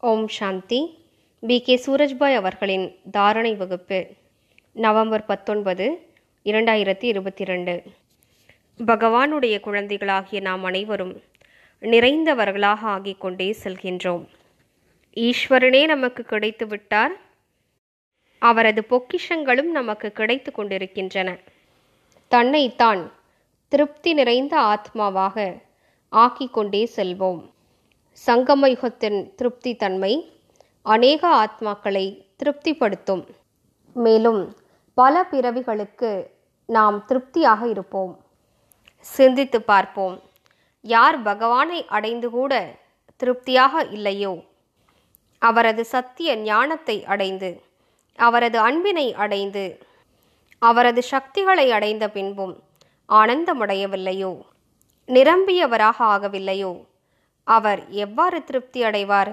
ஓம் சாந்தி B K சூரஜ்பாய் அவர்களின் தாரணை வகுப்பு நவம்பர் பத்தொன்பது இரண்டாயிரத்தி இருபத்தி ரெண்டு பகவானுடைய குழந்தைகளாகிய நாம் அனைவரும் நிறைந்தவர்களாக ஆகிக் கொண்டே செல்கின்றோம் ஈஸ்வரனே நமக்கு கிடைத்து விட்டார் அவரது பொக்கிஷங்களும் நமக்கு கிடைத்து கொண்டிருக்கின்றன தன்னைத்தான் திருப்தி நிறைந்த ஆத்மாவாக ஆக்கிக் கொண்டே செல்வோம் சங்கம யுகத்தின் திருப்தி தன்மை அநேக ஆத்மாக்களை திருப்திப்படுத்தும் மேலும் பல பிறவிகளுக்கு நாம் திருப்தியாக இருப்போம் சிந்தித்து பார்ப்போம் யார் பகவானை அடைந்து கூட திருப்தியாக இல்லையோ அவரது சத்திய ஞானத்தை அடைந்து அவரது அன்பினை அடைந்து அவரது சக்திகளை அடைந்த பின்பும் ஆனந்தமடையவில்லையோ நிரம்பியவராக ஆகவில்லையோ அவர் எவ்வாறு திருப்தி அடைவார்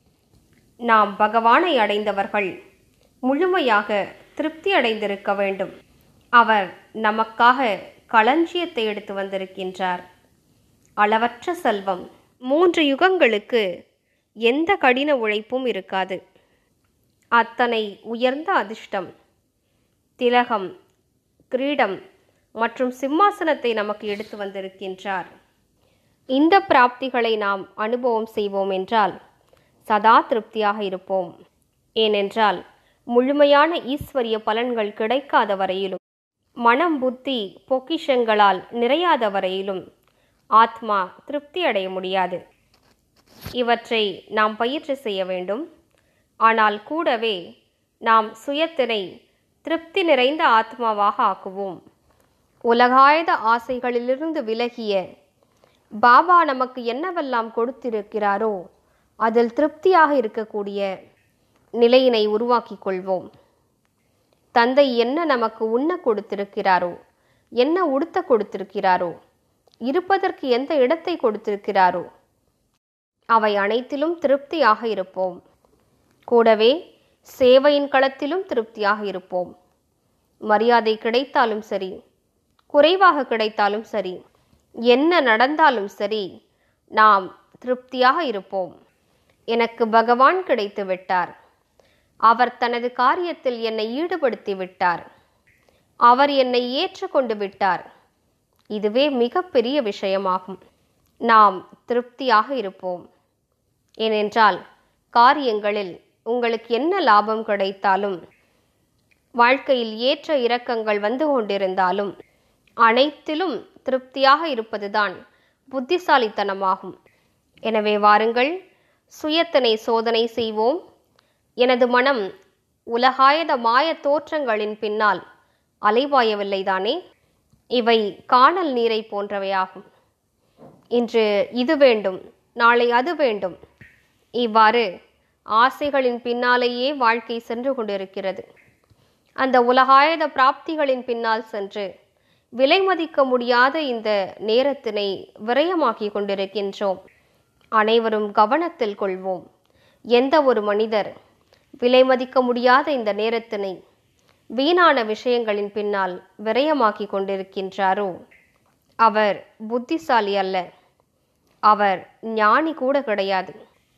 நாம் பகவானை அடைந்தவர்கள் முழுமையாக திருப்தி அடைந்திருக்க வேண்டும் அவர் நமக்காக களஞ்சியத்தை எடுத்து வந்திருக்கின்றார் அளவற்ற செல்வம் மூன்று யுகங்களுக்கு எந்த கடின உழைப்பும் இருக்காது அத்தனை உயர்ந்த அதிர்ஷ்டம் திலகம் கிரீடம் மற்றும் சிம்மாசனத்தை நமக்கு எடுத்து வந்திருக்கின்றார் இந்த பிராப்திகளை நாம் அனுபவம் செய்வோம் என்றால் சதா திருப்தியாக இருப்போம் ஏனென்றால் முழுமையான ஈஸ்வரிய பலன்கள் கிடைக்காத வரையிலும் மனம் புத்தி பொக்கிஷங்களால் நிறையாத வரையிலும் ஆத்மா திருப்தி அடைய முடியாது இவற்றை நாம் பயிற்சி செய்ய வேண்டும் ஆனால் கூடவே நாம் சுயத்தினை திருப்தி நிறைந்த ஆத்மாவாக ஆக்குவோம் உலகாயத ஆசைகளிலிருந்து விலகிய பாபா நமக்கு என்னவெல்லாம் கொடுத்திருக்கிறாரோ அதில் திருப்தியாக இருக்கக்கூடிய நிலையினை உருவாக்கிக் கொள்வோம் தந்தை என்ன நமக்கு உண்ண கொடுத்திருக்கிறாரோ என்ன உடுத்த கொடுத்திருக்கிறாரோ இருப்பதற்கு எந்த இடத்தை கொடுத்திருக்கிறாரோ அவை அனைத்திலும் திருப்தியாக இருப்போம் கூடவே சேவையின் களத்திலும் திருப்தியாக இருப்போம் மரியாதை கிடைத்தாலும் சரி குறைவாக கிடைத்தாலும் சரி என்ன நடந்தாலும் சரி நாம் திருப்தியாக இருப்போம் எனக்கு பகவான் கிடைத்து விட்டார் அவர் தனது காரியத்தில் என்னை ஈடுபடுத்தி விட்டார் அவர் என்னை ஏற்றுக்கொண்டு விட்டார் இதுவே மிகப்பெரிய விஷயமாகும் நாம் திருப்தியாக இருப்போம் ஏனென்றால் காரியங்களில் உங்களுக்கு என்ன லாபம் கிடைத்தாலும் வாழ்க்கையில் ஏற்ற இறக்கங்கள் வந்து கொண்டிருந்தாலும் அனைத்திலும் திருப்தியாக இருப்பதுதான் புத்திசாலித்தனமாகும் எனவே வாருங்கள் சுயத்தினை சோதனை செய்வோம் எனது மனம் உலகாயத மாய தோற்றங்களின் பின்னால் அலைவாயவில்லைதானே இவை காணல் நீரை போன்றவையாகும் இன்று இது வேண்டும் நாளை அது வேண்டும் இவ்வாறு ஆசைகளின் பின்னாலேயே வாழ்க்கை சென்று கொண்டிருக்கிறது அந்த உலகாயத பிராப்திகளின் பின்னால் சென்று விலை மதிக்க முடியாத இந்த நேரத்தினை விரயமாக்கி கொண்டிருக்கின்றோம் அனைவரும் கவனத்தில் கொள்வோம் எந்த ஒரு மனிதர் விலை மதிக்க முடியாத இந்த நேரத்தினை வீணான விஷயங்களின் பின்னால் விரயமாக்கி கொண்டிருக்கின்றாரோ அவர் புத்திசாலி அல்ல அவர் ஞானி கூட கிடையாது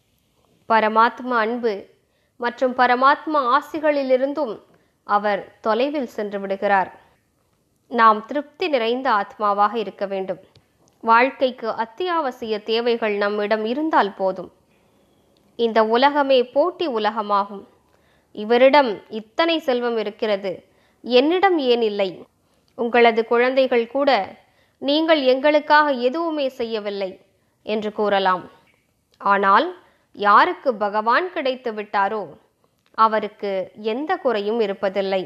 பரமாத்மா அன்பு மற்றும் பரமாத்மா ஆசிகளிலிருந்தும் அவர் தொலைவில் சென்று விடுகிறார் நாம் திருப்தி நிறைந்த ஆத்மாவாக இருக்க வேண்டும் வாழ்க்கைக்கு அத்தியாவசிய தேவைகள் நம்மிடம் இருந்தால் போதும் இந்த உலகமே போட்டி உலகமாகும் இவரிடம் இத்தனை செல்வம் இருக்கிறது என்னிடம் ஏன் இல்லை உங்களது குழந்தைகள் கூட நீங்கள் எங்களுக்காக எதுவுமே செய்யவில்லை என்று கூறலாம் ஆனால் யாருக்கு பகவான் கிடைத்து விட்டாரோ அவருக்கு எந்த குறையும் இருப்பதில்லை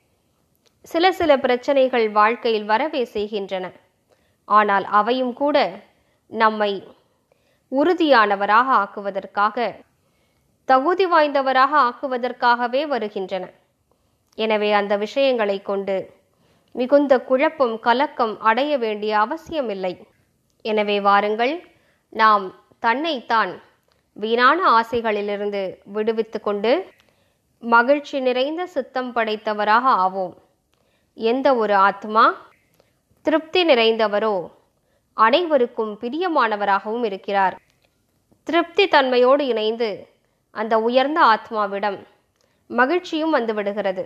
சில சில பிரச்சனைகள் வாழ்க்கையில் வரவே செய்கின்றன ஆனால் அவையும் கூட நம்மை உறுதியானவராக ஆக்குவதற்காக தகுதி வாய்ந்தவராக ஆக்குவதற்காகவே வருகின்றன எனவே அந்த விஷயங்களை கொண்டு மிகுந்த குழப்பம் கலக்கம் அடைய வேண்டிய அவசியமில்லை எனவே வாருங்கள் நாம் தன்னைத்தான் வீணான ஆசைகளிலிருந்து விடுவித்து கொண்டு மகிழ்ச்சி நிறைந்த சித்தம் படைத்தவராக ஆவோம் எந்த ஒரு ஆத்மா திருப்தி நிறைந்தவரோ அனைவருக்கும் பிரியமானவராகவும் இருக்கிறார் திருப்தி தன்மையோடு இணைந்து அந்த உயர்ந்த ஆத்மாவிடம் மகிழ்ச்சியும் வந்துவிடுகிறது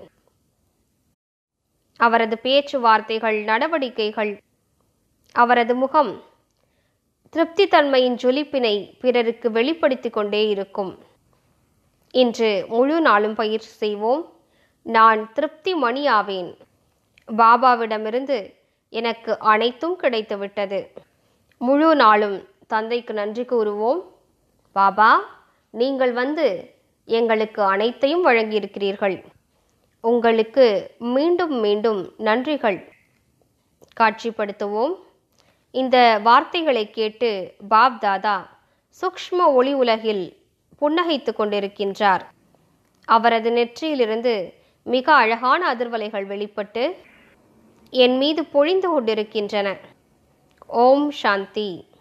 அவரது பேச்சுவார்த்தைகள் நடவடிக்கைகள் அவரது முகம் திருப்தி தன்மையின் ஜொலிப்பினை பிறருக்கு வெளிப்படுத்தி கொண்டே இருக்கும் இன்று முழு நாளும் பயிற்சி செய்வோம் நான் திருப்தி மணியாவேன் பாபாவிடமிருந்து எனக்கு அனைத்தும் கிடைத்துவிட்டது முழு நாளும் தந்தைக்கு நன்றி கூறுவோம் பாபா நீங்கள் வந்து எங்களுக்கு அனைத்தையும் வழங்கியிருக்கிறீர்கள் உங்களுக்கு மீண்டும் மீண்டும் நன்றிகள் காட்சிப்படுத்துவோம் இந்த வார்த்தைகளை கேட்டு பாப் தாதா சூக்ஷ்ம ஒளி உலகில் புன்னகைத்து கொண்டிருக்கின்றார் அவரது நெற்றியிலிருந்து மிக அழகான அதிர்வலைகள் வெளிப்பட்டு என் மீது பொழிந்து கொண்டிருக்கின்றன ஓம் சாந்தி